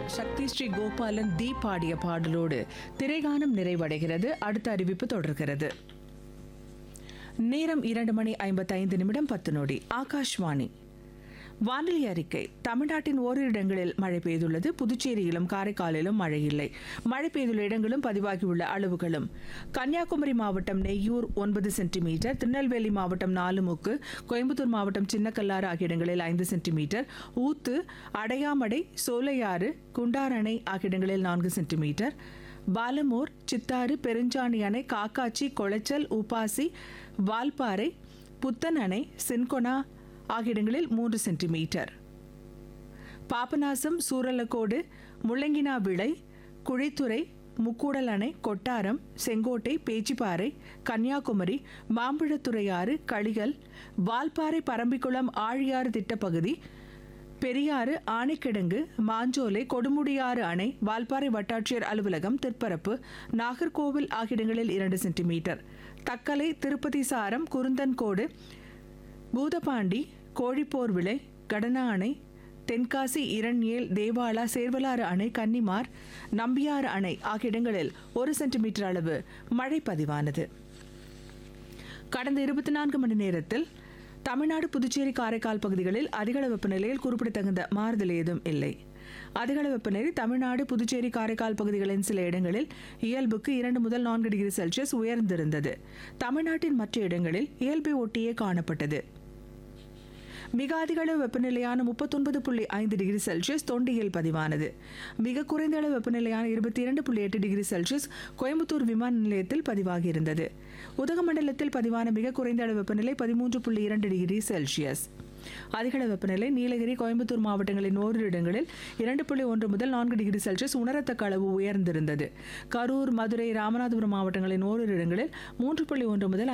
சக்தி ஸ்ரீ கோபாலன் தீ பாடிய பாடலோடு திரைகானம் நிறைவடைகிறது அடுத்த அறிவிப்பு தொடர்கிறது நேரம் இரண்டு மணி ஐம்பத்தைந்து நிமிடம் பத்து நொடி ஆகாஷ்வாணி வானிலை அறிக்கை தமிழ்நாட்டின் ஓரிரு இடங்களில் மழை பெய்துள்ளது புதுச்சேரியிலும் காரைக்காலிலும் மழை இல்லை மழை பெய்துள்ள இடங்களும் பதிவாகியுள்ள அளவுகளும் கன்னியாகுமரி மாவட்டம் நெய்யூர் ஒன்பது சென்டிமீட்டர் திருநெல்வேலி மாவட்டம் நாலு முக்கு கோயம்புத்தூர் மாவட்டம் சின்னக்கல்லாறு ஆகிய இடங்களில் ஐந்து சென்டிமீட்டர் ஊத்து அடையாமடை சோலையாறு குண்டாரணை ஆகிய இடங்களில் நான்கு சென்டிமீட்டர் பாலமூர் சித்தாறு பெருஞ்சாணி அணை காக்காச்சி கொளைச்சல் உப்பாசி வால்பாறை புத்தன் அணை சின்கொனா ஆகிய இடங்களில் மூன்று சென்டிமீட்டர் பாபநாசம் சூரலக்கோடு முள்ளங்கினா விளை குழித்துறை முக்கூடல் அணை கொட்டாரம் செங்கோட்டை பேச்சிப்பாறை கன்னியாகுமரி மாம்பழத்துறையாறு களிகள் வால்பாறை பரம்பிக்குளம் ஆழியாறு திட்டப்பகுதி பெரியாறு ஆனைக்கிடங்கு மாஞ்சோலை கொடுமுடியாறு அணை வால்பாறை வட்டாட்சியர் அலுவலகம் திற்பரப்பு நாகர்கோவில் ஆகிய இடங்களில் இரண்டு சென்டிமீட்டர் தக்கலை திருப்பதி சாரம் குருந்தன்கோடு பூதபாண்டி கோழிப்போர் விளை கடனா அணை தென்காசி இரண்யேல் தேவாலா சேர்வலாறு அணை கன்னிமார் நம்பியாறு அணை ஆகிய இடங்களில் ஒரு சென்டிமீட்டர் அளவு மழை பதிவானது கடந்த இருபத்தி நான்கு மணி நேரத்தில் தமிழ்நாடு புதுச்சேரி காரைக்கால் பகுதிகளில் அதிகளவு வெப்பநிலையில் குறிப்பிடத்தகுந்த மாறுதல் ஏதும் இல்லை அதிகளவு வெப்பநிலை தமிழ்நாடு புதுச்சேரி காரைக்கால் பகுதிகளின் சில இடங்களில் இயல்புக்கு இரண்டு முதல் நான்கு டிகிரி செல்சியஸ் உயர்ந்திருந்தது தமிழ்நாட்டின் மற்ற இடங்களில் இயல்பை ஒட்டியே காணப்பட்டது மிக அதிக அளவு வெப்பநிலையான முப்பத்தொன்பது புள்ளி ஐந்து டிகிரி செல்சியஸ் தொண்டியில் பதிவானது மிக குறைந்த அளவு வெப்பநிலையான இருபத்தி இரண்டு புள்ளி எட்டு டிகிரி செல்சியஸ் கோயம்புத்தூர் விமான நிலையத்தில் பதிவாகியிருந்தது உதகமண்டலத்தில் பதிவான மிக குறைந்த அளவு வெப்பநிலை பதிமூன்று புள்ளி இரண்டு டிகிரி செல்சியஸ் அதிகள வெப்பநிலை நீலகிரி கோயம்புத்தூர் மாவட்டங்களின் ஓரிரு இடங்களில் இரண்டு புள்ளி ஒன்று முதல் நான்கு டிகிரி செல்சியஸ் உணரத்தக்க அளவு உயர்ந்திருந்தது கரூர் மதுரை ராமநாதபுரம் மாவட்டங்களின் ஓரிரு இடங்களில் மூன்று புள்ளி ஒன்று முதல்